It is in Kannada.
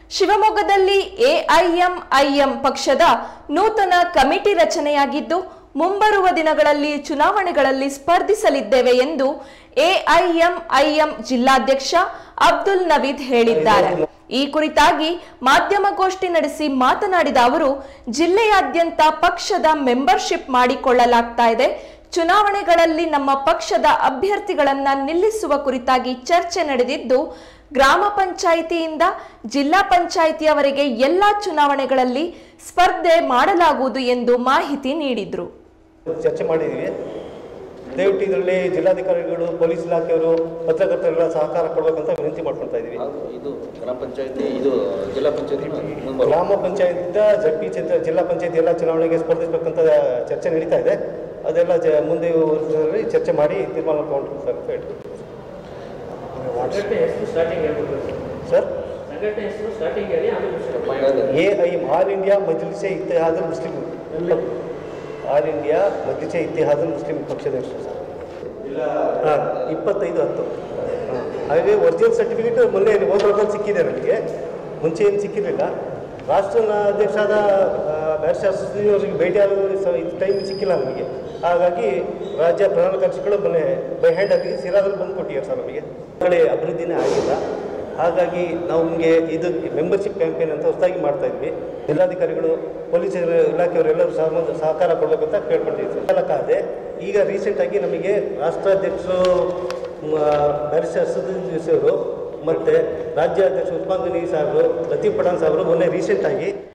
ಶಿವಮೊಗ್ಗದಲ್ಲಿ ಎಐಎಂಐಎಂ ಪಕ್ಷದ ನೂತನ ಕಮಿಟಿ ರಚನೆಯಾಗಿದ್ದು ಮುಂಬರುವ ದಿನಗಳಲ್ಲಿ ಚುನಾವಣೆಗಳಲ್ಲಿ ಸ್ಪರ್ಧಿಸಲಿದ್ದೇವೆ ಎಂದು ಎಐಎಂಐಎಂ ಜಿಲ್ಲಾಧ್ಯಕ್ಷ ಅಬ್ದುಲ್ ನವೀದ್ ಹೇಳಿದ್ದಾರೆ ಈ ಕುರಿತಾಗಿ ಮಾಧ್ಯಮಗೋಷ್ಠಿ ನಡೆಸಿ ಮಾತನಾಡಿದ ಅವರು ಜಿಲ್ಲೆಯಾದ್ಯಂತ ಪಕ್ಷದ ಮೆಂಬರ್ಶಿಪ್ ಮಾಡಿಕೊಳ್ಳಲಾಗ್ತಾ ಇದೆ ಚುನಾವಣೆಗಳಲ್ಲಿ ನಮ್ಮ ಪಕ್ಷದ ಅಭ್ಯರ್ಥಿಗಳನ್ನ ನಿಲ್ಲಿಸುವ ಕುರಿತಾಗಿ ಚರ್ಚೆ ನಡೆದಿದ್ದು ಗ್ರಾಮ ಪಂಚಾಯಿತಿಯಿಂದ ಜಿಲ್ಲಾ ಪಂಚಾಯಿತಿಯವರೆಗೆ ಎಲ್ಲಾ ಚುನಾವಣೆಗಳಲ್ಲಿ ಸ್ಪರ್ಧೆ ಮಾಡಲಾಗುವುದು ಎಂದು ಮಾಹಿತಿ ನೀಡಿದ್ರು ಚರ್ಚೆ ಮಾಡಿದ್ದೀವಿ ದಯವಿಟ್ಟು ಇದರಲ್ಲಿ ಜಿಲ್ಲಾಧಿಕಾರಿಗಳು ಪೊಲೀಸ್ ಇಲಾಖೆಯವರು ಪತ್ರಕರ್ತರೆಲ್ಲ ಸಹಕಾರ ಕೊಡಬೇಕಂತ ವಿನಂತಿ ಮಾಡ್ಕೊಳ್ತಾ ಇದ್ದೀವಿ ಹಾಗೂ ಇದು ಗ್ರಾಮ ಪಂಚಾಯತಿ ಇದು ಜಿಲ್ಲಾ ಪಂಚಾಯತಿ ಮುಂಬರುವ ಗ್ರಾಮ ಪಂಚಾಯತ್ ಜಡ್ ಪಿ ಚಂದ್ರ ಜಿಲ್ಲಾ ಪಂಚಾಯತಿ ಎಲ್ಲ ಚುನಾವಣೆಗೆ ಸ್ಪರ್ಧಿಸಬೇಕಂತ ಚರ್ಚೆ ನಡೀತಾ ಇದೆ ಅದೆಲ್ಲ ಜ ಮುಂದೆ ವರ್ಷದಲ್ಲಿ ಚರ್ಚೆ ಮಾಡಿ ತೀರ್ಮಾನ ತಗೊಂಡು ಸರ್ ಅಂತ ಹೇಳ್ತೀವಿ ಸಂಘಟನೆ ಹೆಸರು ಸ್ಟಾರ್ಟಿಂಗ್ ಹೇಳ್ಬೋದು ಸರ್ ಸಂಘಟನೆ ಹೆಸರು ಸ್ಟಾರ್ಟಿಂಗ್ ಹೇಳಿ ಆಮೇಲೆ A I All India Majlise Ittehad Muslim All India Majlise Ittehad Muslim ಪಕ್ಷದ ಹೆಸರು ಸರ್ ಹಾಂ ಇಪ್ಪತ್ತೈದು ಹತ್ತು ಹಾಂ ಹಾಗೆ ಒರಿಜಿನಲ್ ಸರ್ಟಿಫಿಕೇಟ್ ಮೊನ್ನೆ ಹೋದ ವರ್ಷದಲ್ಲಿ ಸಿಕ್ಕಿದೆ ನನಗೆ ಮುಂಚೆ ಏನು ಸಿಕ್ಕಿರಲಿಲ್ಲ ರಾಷ್ಟ್ರ ಅಧ್ಯಕ್ಷರಾದ ಬ್ಯಾರಿಸ್ಟರ್ ಅವರಿಗೆ ಭೇಟಿಯಾದ ಟೈಮ್ ಸಿಕ್ಕಿಲ್ಲ ನಮಗೆ ಹಾಗಾಗಿ ರಾಜ್ಯ ಪ್ರಧಾನ ಕಾರ್ಯದರ್ಶಿಗಳು ಮೊನ್ನೆ ಬೈ ಹ್ಯಾಂಡ್ ಆಗಿ ಸಿರಾದಲ್ಲಿ ಬಂದು ಕೊಟ್ಟಿದ್ದಾರೆ ಸರ್ ನಮಗೆ ಕಡೆ ಅಭಿವೃದ್ಧಿನೇ ಆಗಿಲ್ಲ ಹಾಗಾಗಿ ನಾವು ನಿಮಗೆ ಇದು ಮೆಂಬರ್ಶಿಪ್ ಕ್ಯಾಂಪೇನ್ ಅಂತ ಹೊಸದಾಗಿ ಮಾಡ್ತಾ ಇದ್ವಿ ಜಿಲ್ಲಾಧಿಕಾರಿಗಳು ಪೊಲೀಸ್ ಇಲಾಖೆಯವರೆಲ್ಲರೂ ಸಹ ಸಹಕಾರ ಕೊಡಬೇಕು ಅಂತ ಕೇಳ್ಕೊಂಡಿದ್ದೀವಿ ಸರ್ ಮೂಲಕ ಅದೇ ಈಗ ರೀಸೆಂಟಾಗಿ ನಮಗೆ ರಾಷ್ಟ್ರಾಧ್ಯಕ್ಷರು ಬ್ಯಾರಿಸ್ಟರ್ ಅಸದುದ್ದೀನ್ ಅವರು ಮತ್ತು ರಾಜ್ಯಾಧ್ಯಕ್ಷ ಉಸ್ಮಾನ್ ಗನಿ ಸಾಹೇಬರು ಲತೀಫ್ ಪಠಾಣ್ ಸಾಹೇಬರು ಮೊನ್ನೆ ರೀಸೆಂಟಾಗಿ